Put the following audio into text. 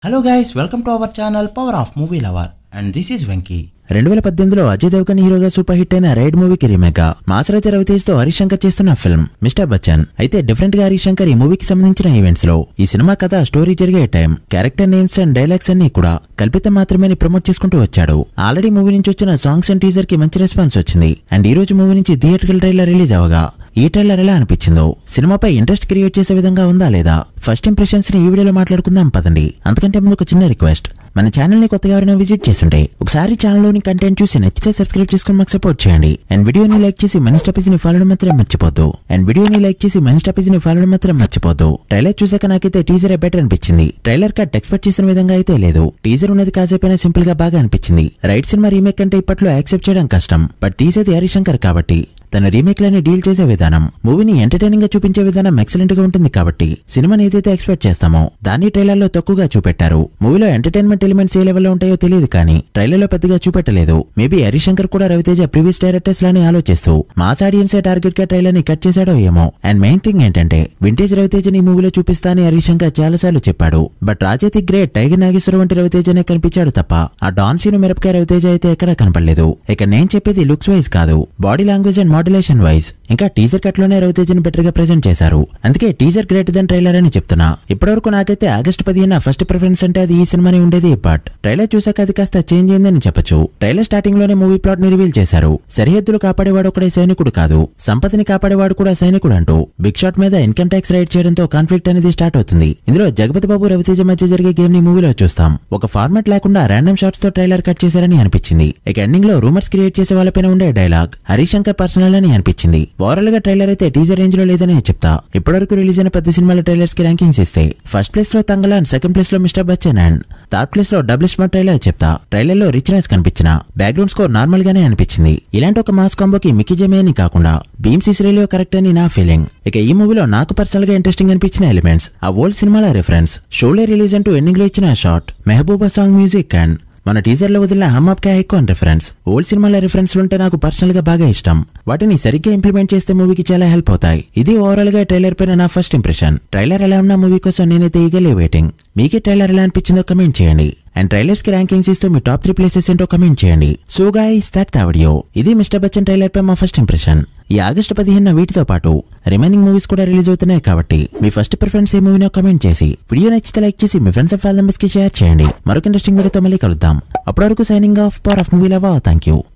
hello guys welcome to our channel power of movie lover and this is Venky రెండు వేల పద్దెనిమిదిలో అజయ్ దేవగన్ హీరోగా super hit అయిన రైడ్ మూవీకి రీమేక్ గా మాసరాజ రవితేజ్ తో హరీష్ శంకర్ చేస్తున్న ఫిల్మ్ మిస్టర్ బచ్చన్ అయితే డిఫరెంట్ గా హరీష్ శంకర్ ఈ మూవీకి సంబంధించిన ఈవెంట్స్ లో ఈ సినిమా కథ స్టోరీ జరిగే time character names and dialogues అన్ని కూడా కల్పితం మాత్రమే ప్రమోట్ చేసుకుంటూ వచ్చాడు ఆల్రెడీ మూవీ నుంచి వచ్చిన సాంగ్స్ అండ్ టీజర్ కి మంచి రెస్పాన్స్ వచ్చింది అండ్ ఈ రోజు మూవీ నుంచి థియేటర్కల్ ట్రైలర్ రిలీజ్ అవగా ఈ ట్రైలర్ ఎలా అనిపించిందో సినిమాపై ఇంట్రెస్ట్ క్రియేట్ చేసే విధంగా ఉందా లేదా ఫస్ట్ ఇంప్రెషన్స్ ని ఈ వీడియోలో మాట్లాడుకుందాం పదండి అంతకంటే ముందు ఒక చిన్న రిక్వెస్ట్ మన ఛానల్ ని కొత్తగా ఎవరైనా విజిట్ చేస్తుంటే ఒకసారి ఛానల్ లోని కంటెంట్ చూసి నచ్చితే సబ్స్క్రైబ్ చేసుకుని మాకు సపోర్ట్ చేయండి అండ్ వీడియోని లైక్ చేసి మన స్టాపీస్ ని ఫాలో మాత్రం మర్చిపోద్దు అండ్ వీడియోని లైక్ చేసి మన స్టాపీస్ ని ఫాలో మాత్రం మర్చిపోద్దు ట్రైలర్ చూసాక నాకైతే టీజర్ బెటర్ అనిపించింది ట్రైలర్ కట్ ఎక్స్పెక్ట్ చేసిన విధంగా అయితే లేదు టీజర్ ఉన్నది కాసేపైనా సింపుల్ గా బాగా అనిపించింది రైట్ సినిమా రీమేక్ అంటే ఇప్పట్లో యాక్సెప్ట్ చేయడం కష్టం బట్ తీసేది హరిశంకర్ కాబట్టి తన రీమేక్ లని డీల్ చేసే విధానం మూవీని ఎంటర్టైనింగ్ గా చూపించే విధానం ఎక్సలెంట్ గా ఉంటుంది కాబట్టి సినిమాని ఏదైతే ఎక్స్పెక్ట్ చేస్తామో దాన్ని ట్రైలర్ లో తక్కువగా చూపెట్టారు మూవీలో ఎంటర్టైన్మెంట్ ఎలిమెంట్స్ ఏ లెవెల్లో ఉంటాయో తెలియదు కానీ ట్రైలర్ లో పెద్దగా చూపెట్టలేదు మేబీ హరిశంకర్ కూడా రవితేజ ప్రీవియస్ డైరెక్టర్స్ లానే ఆలోచిస్తూ మాస్ ఆడియన్స్ టార్గెట్ గా ట్రైలర్ ని కట్ చేశాడో ఏమో అండ్ మెయిన్ థింగ్ ఏంటంటే వింటేజ్ రవితేజని ఈ మూవీలో చూపిస్తా అని హరిశంకర్ చాలా సార్లు చెప్పాడు బట్ రాజేతి గ్రేట్ టైగర్ నాగేశ్వర వంటి రవితేజనే కనిపించాడు తప్ప ఆ డాన్ సీను మిరపకాయ రవితేజ అయితే ఎక్కడా కనపడలేదు ఇక నేను చెప్పేది లుక్స్ వైజ్ కాదు body language and modulation wise ఇంకా టీజర్ కట్ లోనే రవితేజని బెటర్ గా ప్రెజెంట్ చేశారు అందుకే టీజర్ గ్రేట్ దెన్ ట్రైలర్ అని చెప్తున్నా ఇప్పటివరకు నాకైతే ఆగస్ట్ పదిహేన ఫస్ట్ ప్రిఫరెన్స్ అంటే అది ఈ సినిమానే ఉండేది బట్ ట్రైలర్ చూసాక అది కాస్త చేంజ్ అయిందని చెప్పొచ్చు ట్రైలర్ స్టార్టింగ్ లోనే మూవీ ప్లాట్ ని రివీల్ చేశారు సరిహద్దులు కాపాడేవాడు ఒకడే సైనికుడు కాదు సంపదని కాపాడేవాడు కూడా సైనికుడు అంటూ బిగ్ షాట్ మీద ఇన్కమ్ ట్యాక్స్ రైడ్ చేయడంతో కాన్ఫ్లిక్ట్ అనేది స్టార్ట్ అవుతుంది ఇందులో జగపతి బాబు రవితేజ మధ్య జరిగే గేమ్ ని మూవీలో చూస్తాం ఒక ఫార్మాట్ లేకుండా ర్యాండమ్ షాట్స్ తో ట్రైలర్ కట్ చేశారని అనిపించింది ఇక ఎండింగ్ లో రూమర్స్ క్రియేట్ చేసే వాళ్ళపైన ఉండే డైలాగ్ హరిశంకర్ పర్సనల్ అని అనిపించింది ఓవరాల్ గా ట్రైలర్ అయితే టీజర్ రేంజ్ లో లేదని చెప్తా ఇప్పటివరకు రిలీజ్ అయిన పెద్ద సినిమాల ట్రైలర్స్ కి ర్యాంకింగ్స్ ఇస్తే ఫస్ట్ ప్లేస్ లో తంగలాన్ సెకండ్ ప్లేస్ లో mister Bachchan and third place లో డబుల్ స్మార్ట్ ట్రైలర్ చెప్తా ట్రైలర్ లో రిచ్నెస్ కనిపించిన బ్యాక్గ్రౌండ్ స్కోర్ నార్మల్ గానే అనిపించింది ఇలాంటి ఒక మాస్ కాంబోకి మిక్కీ జమే అని కాకుండా భీమ్స్ ఇస్రేలియో కరెక్ట్ అని నా ఫీలింగ్ ఇక ఈ మూవీలో నాకు పర్సనల్ గా ఇంట్రెస్టింగ్ అనిపించిన ఎలిమెంట్స్ ఆ ఓల్డ్ సినిమాల రిఫరెన్స్ షోలే రిలీజ్ అంటూ ఎండింగ్ లో ఇచ్చిన short Mehbooba song music and మన టీజర్ లో వదిలిన హమ్ అప్ కా ఎక్కువ రిఫరెన్స్ ఓల్డ్ సినిమాల రిఫరెన్స్ ఉంటే నాకు పర్సనల్ గా బాగా ఇష్టం వాటిని సరిగ్గా ఇంప్లిమెంట్ చేస్తే మూవీకి చాలా హెల్ప్ అవుతాయి ఇది ఓవరాల్ గా ట్రైలర్ పైన నా ఫస్ట్ ఇంప్రెషన్ ట్రైలర్ ఎలా ఉన్న మూవీ కోసం నేనైతే ఈగలే వెయిటింగ్ మీకే ట్రైలర్ ఎలా అనిపించిందో కమెంట్ చేయండి అండ్ ట్రైలర్స్ కి ర్యాంకింగ్స్ ఇస్తూ మీ టాప్ త్రీ ప్లేసెస్ ఏంటో కమెంట్ చేయండి సో గాయస్ దట్ వీడియో ఇది మిస్టర్ బచ్చన్ ట్రైలర్ పై మా ఫస్ట్ ఇంప్రెషన్ ఈ ఆగస్టు పదిహేను వీటితో పాటు రిమైనింగ్ మూవీస్ కూడా రిలీజ్ అవుతున్నాయి కాబట్టి మీ ఫస్ట్ ప్రిఫరెన్స్ ఏ మూవీనో కమెంట్ చేసి వీడియో నచ్చితే లైక్ చేసి మీ ఫ్రెండ్స్ అండ్ ఫ్యామిలీ మెంబర్స్ కి షేర్ చేయండి మరొక ఇంట్రెస్టింగ్ వీడియోతో మళ్ళీ కలుద్దాం అప్పటి వరకు signing off power of movie lover thank you